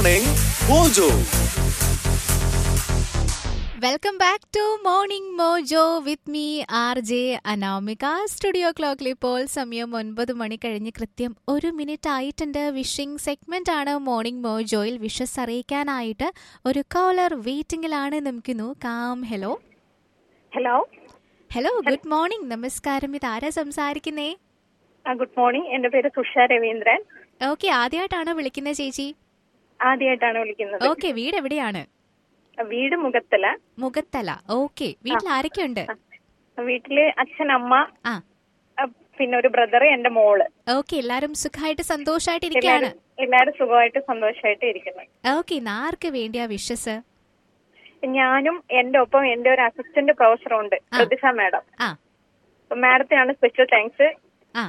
Morning Mojo. Welcome back to morning mojo with me R J Anamika studio ക്ലോക്കിൽ ഇപ്പോൾ സമയം ഒൻപത് മണി കഴിഞ്ഞ് കൃത്യം ഒരു മിനിറ്റ് ആയിട്ടുണ്ട് വിഷിംഗ് സെഗ്മെന്റ് ആണ് മോർണിംഗ് മോജോയിൽ വിഷസ് അറിയിക്കാനായിട്ട് ഒരു കോളർ വെയിറ്റിംഗിലാണ് നമുക്ക് നോക്കാം hello hello hello good morning നമസ്കാരം ഇത് ആരാ സംസാരിക്കുന്നേ ഗുഡ് മോർണിംഗ് എന്റെ പേര് സുഷ രവീന്ദ്രൻ ഓക്കെ ആദ്യമായിട്ടാണോ വിളിക്കുന്നത് ചേച്ചി ആദ്യമായിട്ടാണ് വിളിക്കുന്നത് ഓക്കെ വീട് എവിടെയാണ് വീട് മുഖത്തല മുഖത്തല ഓക്കെ വീട്ടിൽ ആരൊക്കെയുണ്ട് വീട്ടില് അച്ഛൻ അമ്മ ആ ആ, പിന്നെ ഒരു ബ്രദർ എന്റെ മോള് ഓക്കെ എല്ലാരും സുഖമായിട്ട് സന്തോഷമായിട്ട് ഇരിക്കുകയാണ് എല്ലാരും എല്ലാരും സുഖമായിട്ട് സന്തോഷമായിട്ട് ഇരിക്കുന്നു ഓക്കെ ഇന്ന് ആർക്ക് വേണ്ടിയാ വിഷസ് ഞാനും എന്റെ ഒപ്പം എന്റെ ഒരു അസിസ്റ്റന്റ് പ്രൊഫസറും ഉണ്ട് പ്രതിഭ മാഡം ആ അപ്പൊ മാഡത്തിനാണ് സ്പെഷ്യൽ താങ്ക്സ് ആ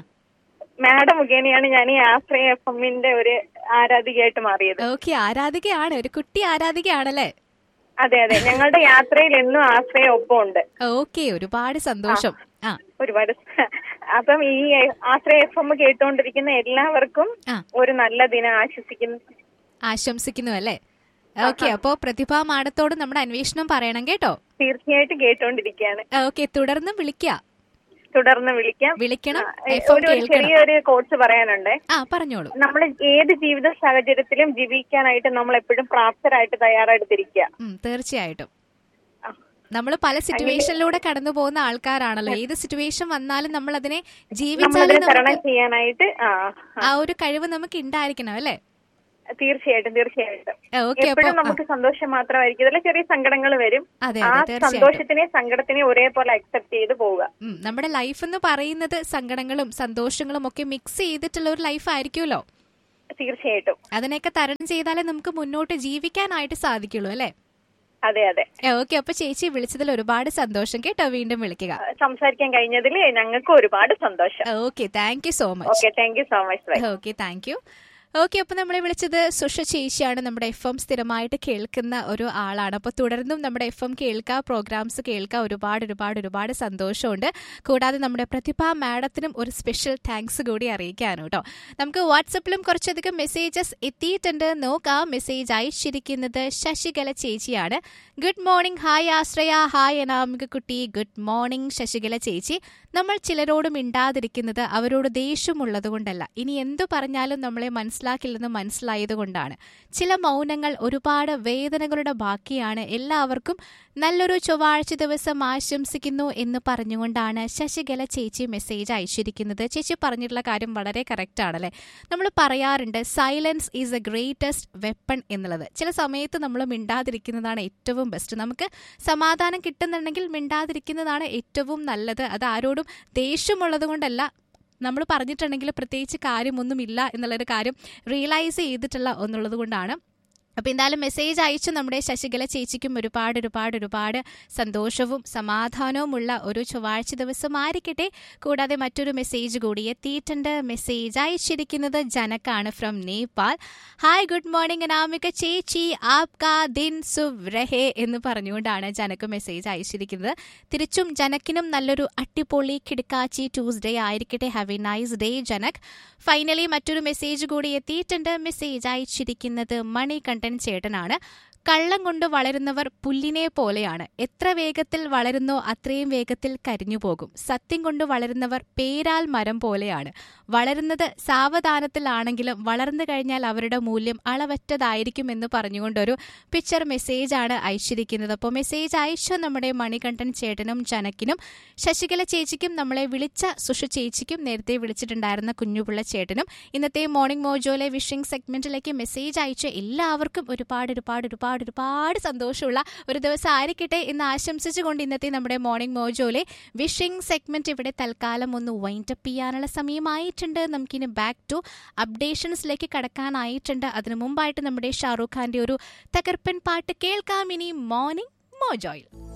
മാഡം മുഖേനയാണ് ഞാൻ ഈ ആശ്രയ എഫ് എമ്മിന്റെ ഒരു ആരാധികയായിട്ട് മാറിയത് ഓക്കെ ആരാധികയാണ് ഒരു കുട്ടി ആരാധികയാണല്ലേ അതെ അതെ ഞങ്ങളുടെ യാത്രയിൽ എന്നും ആശ്രയ ഒപ്പം ഉണ്ട് ഓക്കെ ഒരുപാട് സന്തോഷം ആ ഒരുപാട് അപ്പം ഈ ആശ്രയ എഫ് എം കേട്ടുകൊണ്ടിരിക്കുന്ന എല്ലാവർക്കും ആ. ഒരു നല്ല ദിനം ആശംസിക്കുന്നു ആശംസിക്കുന്നു അല്ലേ ഓക്കെ അപ്പോ പ്രതിഭ മാഡത്തോട് നമ്മുടെ അന്വേഷണം പറയണം കേട്ടോ തീർച്ചയായിട്ടും കേട്ടുകൊണ്ടിരിക്കുകയാണ് ഓക്കെ തുടർന്ന് വിളിക്കുക തുടർന്ന് വിളിക്കാം വിളിക്കണം ആ, എഫ് എം ഒരു ഒരു കേൾക്കണം ചെറിയൊരു കോഴ്സ് പറയാനുണ്ട് ആ പറഞ്ഞോളൂ നമ്മൾ ഏത് ജീവിത സാഹചര്യത്തിലും ജീവിക്കാനായിട്ട് നമ്മൾ എപ്പോഴും പ്രാപ്തരായിട്ട് തയ്യാറെടുത്തിരിക്കുക ഉം, തീർച്ചയായിട്ടും ആ. നമ്മൾ പല സിറ്റുവേഷനിലൂടെ കടന്നു പോകുന്ന ആൾക്കാരാണല്ലോ ഏത് സിറ്റുവേഷൻ വന്നാലും നമ്മൾ അതിനെ നമ്മളതിനെ ജീവിച്ചാലും തരണം നമുക്ക് ചെയ്യാനായിട്ട് ആ ആ, ആ ഒരു കഴിവ് നമുക്ക് ഉണ്ടായിരിക്കണം അല്ലേ തീർച്ചയായിട്ടും തീർച്ചയായിട്ടും ഓക്കെ അപ്പൊ എപ്പോഴും നമുക്ക് സന്തോഷം മാത്രമായിരിക്കും ഇതിൽ ചെറിയ സങ്കടങ്ങൾ വരും അതെ ആ അതെ തീർച്ചയായിട്ടും സന്തോഷത്തിനെ സങ്കടത്തിനെ ഒരേപോലെ അക്സെപ്റ്റ് ചെയ്ത് പോവുക ഉം, നമ്മുടെ ലൈഫ് എന്ന് പറയുന്നത് സങ്കടങ്ങളും സന്തോഷങ്ങളും ഒക്കെ മിക്സ് ചെയ്തിട്ടുള്ള ഒരു ലൈഫ് ആയിരിക്കുമല്ലോ തീർച്ചയായിട്ടും അതിനെയൊക്കെ തരണം ചെയ്താലേ നമുക്ക് മുന്നോട്ട് ജീവിക്കാനായിട്ട് സാധിക്കുള്ളൂ അല്ലേ അതെ അതെ ഓക്കെ അപ്പൊ ചേച്ചി വിളിച്ചതിൽ ഒരുപാട് സന്തോഷം കേട്ടോ വീണ്ടും വിളിക്കുക സംസാരിക്കാൻ കഴിഞ്ഞതിൽ ഞങ്ങൾക്ക് ഒരുപാട് സന്തോഷം okay thank you so much okay thank you so much bye okay thank you okay അപ്പൊ നമ്മളെ വിളിച്ചത് സുഷ ചേച്ചിയാണ് നമ്മുടെ എഫ് എം സ്ഥിരമായിട്ട് കേൾക്കുന്ന ഒരു ആളാണ് അപ്പൊ തുടർന്നും നമ്മുടെ എഫ് എം കേൾക്കുക പ്രോഗ്രാംസ് കേൾക്കുക ഒരുപാട് ഒരുപാട് ഒരുപാട് സന്തോഷമുണ്ട് കൂടാതെ നമ്മുടെ പ്രതിഭ മാഡത്തിനും ഒരു സ്പെഷ്യൽ താങ്ക്സ് കൂടി അറിയിക്കാനും കേട്ടോ നമുക്ക് വാട്സപ്പിലും കുറച്ചധികം മെസ്സേജസ് എത്തിയിട്ടുണ്ട് നോക്കാം മെസ്സേജ് അയച്ചിരിക്കുന്നത് ശശികല ചേച്ചിയാണ് good morning hi Ashraya hi Anamika കുട്ടി ഗുഡ് മോർണിംഗ് ശശികല ചേച്ചി നമ്മൾ ചിലരോട് മിണ്ടാതിരിക്കുന്നത് അവരോട് ദേഷ്യമുള്ളത് കൊണ്ടല്ല ഇനി എന്തു പറഞ്ഞാലും നമ്മളെ മനസ്സിലാക്കില്ലെന്ന് മനസ്സിലായത് കൊണ്ടാണ് ചില മൗനങ്ങൾ ഒരുപാട് വേദനകളുടെ ബാക്കിയാണ് എല്ലാവർക്കും നല്ലൊരു ചൊവ്വാഴ്ച ദിവസം ആശംസിക്കുന്നു എന്ന് പറഞ്ഞുകൊണ്ടാണ് ശശികല ചേച്ചി മെസ്സേജ് അയച്ചിരിക്കുന്നത് ചേച്ചി പറഞ്ഞിട്ടുള്ള കാര്യം വളരെ കറക്റ്റ് ആണല്ലേ നമ്മൾ പറയാറുണ്ട് silence is a greatest weapon എന്നുള്ളത് ചില സമയത്ത് നമ്മൾ മിണ്ടാതിരിക്കുന്നതാണ് ഏറ്റവും ബെസ്റ്റ് നമുക്ക് സമാധാനം കിട്ടുന്നുണ്ടെങ്കിൽ മിണ്ടാതിരിക്കുന്നതാണ് ഏറ്റവും നല്ലത് അത് ആരോടും ദേഷ്യമുള്ളത് കൊണ്ടല്ല നമ്മൾ പറഞ്ഞിട്ടുണ്ടെങ്കിൽ പ്രത്യേകിച്ച് കാര്യമൊന്നുമില്ല എന്നുള്ളൊരു കാര്യം റിയലൈസ് ചെയ്തിട്ടുള്ള എന്നുള്ളത് കൊണ്ടാണ് അപ്പോൾ എന്തായാലും മെസ്സേജ് അയച്ചു നമ്മുടെ ശശികല ചേച്ചിക്കും ഒരുപാട് ഒരുപാട് ഒരുപാട് സന്തോഷവും സമാധാനവുമുള്ള ഒരു ചൊവ്വാഴ്ച ദിവസമായിരിക്കട്ടെ കൂടാതെ മറ്റൊരു മെസ്സേജ് കൂടി എത്തിയിട്ടുണ്ട് മെസ്സേജ് അയച്ചിരിക്കുന്നത് ജനക്കാണ് from Nepal hi good morning Anamika ചേച്ചി ആപ്കാ ദിൻ സുവ് രഹേ എന്ന് പറഞ്ഞുകൊണ്ടാണ് ജനക്ക് മെസ്സേജ് അയച്ചിരിക്കുന്നത് തിരിച്ചും ജനക്കിനും നല്ലൊരു അട്ടിപ്പൊളി കിടക്കാച്ചി ട്യൂസ്ഡേ ആയിരിക്കട്ടെ have a nice day Janak finally മറ്റൊരു മെസ്സേജ് കൂടി എത്തിയിട്ടുണ്ട് മെസ്സേജ് അയച്ചിരിക്കുന്നത് മണികണ്ഠൻ ചേട്ടനാണ് കള്ളം കൊണ്ട് വളരുന്നവർ പുല്ലിനെ പോലെയാണ് എത്ര വേഗത്തിൽ വളരുന്നോ അത്രയും വേഗത്തിൽ കരിഞ്ഞു പോകും സത്യം കൊണ്ട് വളരുന്നവർ പേരാൽ മരം പോലെയാണ് വളരുന്നത് സാവധാനത്തിലാണെങ്കിലും വളർന്നു കഴിഞ്ഞാൽ അവരുടെ മൂല്യം അളവറ്റതായിരിക്കും എന്ന് പറഞ്ഞുകൊണ്ടൊരു പിക്ചർ മെസ്സേജാണ് അയച്ചിരിക്കുന്നത് അപ്പോൾ മെസ്സേജ് അയച്ച നമ്മുടെ മണികണ്ഠൻ ചേട്ടനും ജനക്കിനും ശശികല ചേച്ചിക്കും നമ്മളെ വിളിച്ച സുഷ ചേച്ചിക്കും നേരത്തെ വിളിച്ചിട്ടുണ്ടായിരുന്ന കുഞ്ഞുപിള്ള ചേട്ടനും ഇന്നത്തെ മോർണിംഗ് മോജോയിലെ വിഷിംഗ് സെഗ്മെന്റിലേക്ക് മെസ്സേജ് അയച്ച എല്ലാവർക്കും ഒരുപാട് ഒരുപാട് ഒരുപാട് ഒരുപാട് സന്തോഷമുള്ള ഒരു ദിവസം ആയിരിക്കട്ടെ എന്ന് ആശംസിച്ചുകൊണ്ട് ഇന്നത്തെ നമ്മുടെ മോർണിംഗ് മോജോയിലെ വിഷിംഗ് സെഗ്മെന്റ് ഇവിടെ തൽക്കാലം ഒന്ന് വൈൻഡപ്പ് ചെയ്യാനുള്ള സമയമായിട്ടുണ്ട് നമുക്കിനി ബാക്ക് ടു അപ്ഡേഷൻസിലേക്ക് കടക്കാനായിട്ടുണ്ട് അതിനു മുമ്പായിട്ട് നമ്മുടെ ഷാറൂഖ് ഖാന്റെ ഒരു തകർപ്പൻ പാട്ട് കേൾക്കാം ഇനി മോർണിംഗ് മോജോയിൽ